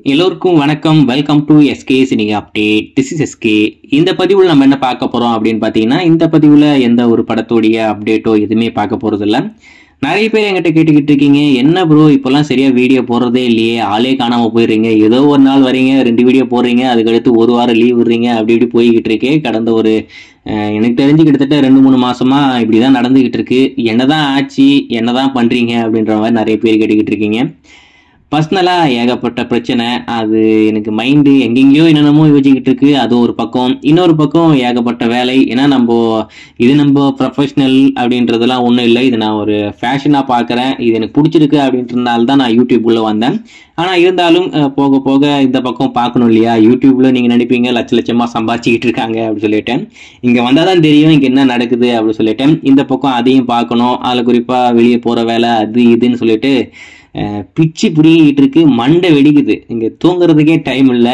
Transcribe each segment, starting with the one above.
எல்லோருக்கும் வணக்கம் welcome to SK சினிங்க அப்டேட் திஸ் இஸ் எஸ்கே இந்த பதிவில் நம்ம என்ன பார்க்க போறோம் அப்படின்னு பார்த்தீங்கன்னா இந்த பதிவில் எந்த ஒரு படத்தோடைய அப்டேட்டோ எதுவுமே பார்க்க போறது இல்ல நிறைய பேர் என்கிட்ட கேட்டுக்கிட்டு இருக்கீங்க என்ன ப்ரோ இப்போல்லாம் சரியா வீடியோ போடுறதே இல்லையே ஆளே காணாம போயிடுறீங்க ஏதோ ஒரு நாள் வரீங்க ரெண்டு வீடியோ போடுறீங்க அதுக்கடுத்து ஒரு வாரம் லீவ் விடுறீங்க அப்படி இப்படி போய்கிட்டு இருக்கே கடந்த ஒரு அஹ், எனக்கு தெரிஞ்சு கிட்டத்தட்ட ரெண்டு மூணு மாசமா இப்படிதான் நடந்துகிட்டு இருக்கு என்னதான் ஆச்சு என்னதான் பண்றீங்க அப்படின்ற மாதிரி நிறைய பேர் கேட்டுக்கிட்டு இருக்கீங்க பர்சனலாக ஏகப்பட்ட பிரச்சனை அது எனக்கு மைண்டு எங்கெங்கேயோ என்னென்னமோ யோசிச்சுக்கிட்டு இருக்கு அது ஒரு பக்கம் இன்னொரு பக்கம் ஏகப்பட்ட வேலை ஏன்னா நம்ம இது நம்ம ப்ரொஃபஷ்னல் அப்படின்றதெல்லாம் ஒன்றும் இல்லை இது நான் ஒரு ஃபேஷனாக பார்க்குறேன் இது எனக்கு பிடிச்சிருக்கு அப்படின்றதுனால தான் நான் யூடியூப் உள்ள வந்தேன் ஆனால் இருந்தாலும் அஹ், போக போக இந்த பக்கம் பார்க்கணும் இல்லையா யூடியூப்ல நீங்கள் நினைப்பீங்க லட்ச லட்சமாக சம்பாதிச்சிக்கிட்டு இருக்காங்க அப்படின்னு சொல்லிட்டேன் இங்கே வந்தால் தான் தெரியும் இங்கே என்ன நடக்குது அப்படின்னு சொல்லிட்டேன் இந்த பக்கம் அதையும் பார்க்கணும் அதில் குறிப்பாக வெளியே போகிற வேலை அது இதுன்னு சொல்லிட்டு அஹ், பிச்சு பிடிங்கிட்டு இருக்கு மண்டை வெடிக்குது இங்கே தூங்குறதுக்கே டைம் இல்லை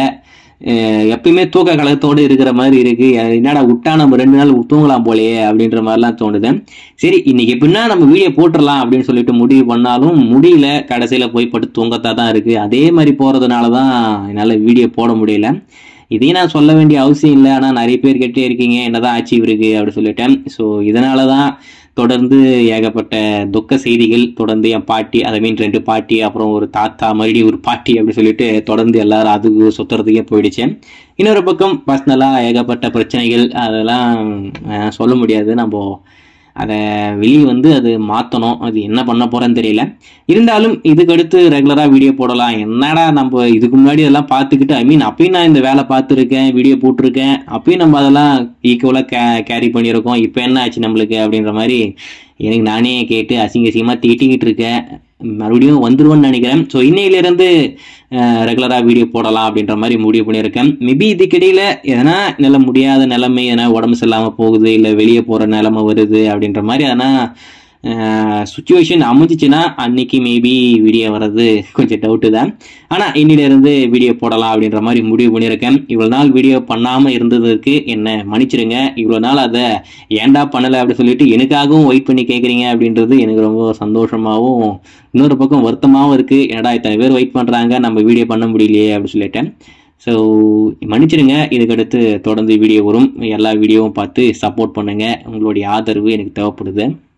எப்பயுமே தூக்க கலகத்தோடு இருக்கிற மாதிரி இருக்கு அஹ் என்னடா விட்டா நம்ம ரெண்டு நாள் தூங்கலாம் போலயே அப்படின்ற மாதிரிலாம் தோணுது சரி இன்னைக்கு எப்படின்னா நம்ம வீடியோ போட்டுடலாம் அப்படின்னு சொல்லிட்டு முடிவு பண்ணாலும் முடியல கடைசியில போய் பட்டு தூங்கத்தா தான் இருக்கு அதே மாதிரி போறதுனால தான் என்னால் வீடியோ போட முடியல இதையும் நான் சொல்ல வேண்டிய அவசியம் இல்லை ஆனால் நிறைய பேர் கேட்டே இருக்கீங்க என்னதான் ஆச்சு இருக்கு அப்படி சொல்லிட்டேன் ஸோ இதனால தான் தொடர்ந்து ஏகப்பட்ட துக்க செய்திகள் தொடர்ந்து என் பாட்டி அதை மீன் ரெண்டு பாட்டி அப்புறம் ஒரு தாத்தா மறுபடியும் ஒரு பாட்டி அப்படி சொல்லிட்டு தொடர்ந்து எல்லாரும் அதுக்கு சுத்துறதுக்கே போயிடுச்சு இன்னொரு பக்கம் பர்சனலாக ஏகப்பட்ட பிரச்சனைகள் அதெல்லாம் அஹ், சொல்ல முடியாது நம்ம அதை வெளியே வந்து அது மாற்றணும் அது என்ன பண்ண போறேன்னு தெரியல இருந்தாலும் இதுக்கு அடுத்து ரெகுலராக வீடியோ போடலாம் என்னடா நம்ம இதுக்கு முன்னாடி அதெல்லாம் பார்த்துக்கிட்டு ஐ மீன் அப்பயும் நான் இந்த வேலை பார்த்துருக்கேன் வீடியோ போட்டிருக்கேன் அப்பயும் நம்ம அதெல்லாம் ஈக்குவலாக கே கேரி பண்ணியிருக்கோம் இப்போ என்ன ஆச்சு நம்மளுக்கு அப்படின்ற மாதிரி எனக்கு நானே கேட்டு அசிங்க அசிங்கமாக திட்டிக்கிட்டு இருக்கேன் மறுபடியும் வந்துருவேன்னு நினைக்கிறேன் ஸோ இன்னையிலேருந்து ரெகுலராக வீடியோ போடலாம் அப்படின்ற மாதிரி முடிவு பண்ணியிருக்கேன் மேபி இதுக்கிடையில் எதனா நில முடியாத நிலைமை எதனா உடம்பு சரியில்லாமல் போகுது இல்லை வெளியே போகிற நிலைமை வருது அப்படின்ற மாதிரி எதனா சுச்சுவேஷன் அமைஞ்சிச்சுன்னா அன்னைக்கு மேபி வீடியோ வர்றது கொஞ்சம் டவுட்டு தான் ஆனால் இன்னிலிருந்து வீடியோ போடலாம் அப்படின்ற மாதிரி முடிவு பண்ணியிருக்கேன் இவ்வளோ நாள் வீடியோ பண்ணாமல் இருந்ததுக்கு என்ன மன்னிச்சிடுங்க இவ்வளோ நாள் அதை ஏன்டா பண்ணலை அப்படி சொல்லிட்டு எனக்காகவும் வெயிட் பண்ணி கேட்குறீங்க அப்படின்றது எனக்கு ரொம்ப சந்தோஷமாகவும் இன்னொரு பக்கம் வருத்தமாகவும் இருக்குது என்னடா இத்தனை பேர் வெயிட் பண்ணுறாங்க நம்ம வீடியோ பண்ண முடியலையே அப்படி சொல்லிட்டேன் ஸோ மன்னிச்சிடுங்க இதுக்கடுத்து தொடர்ந்து வீடியோ வரும் எல்லா வீடியோவும் பார்த்து சப்போர்ட் பண்ணுங்கள் உங்களுடைய ஆதரவு எனக்கு தேவைப்படுது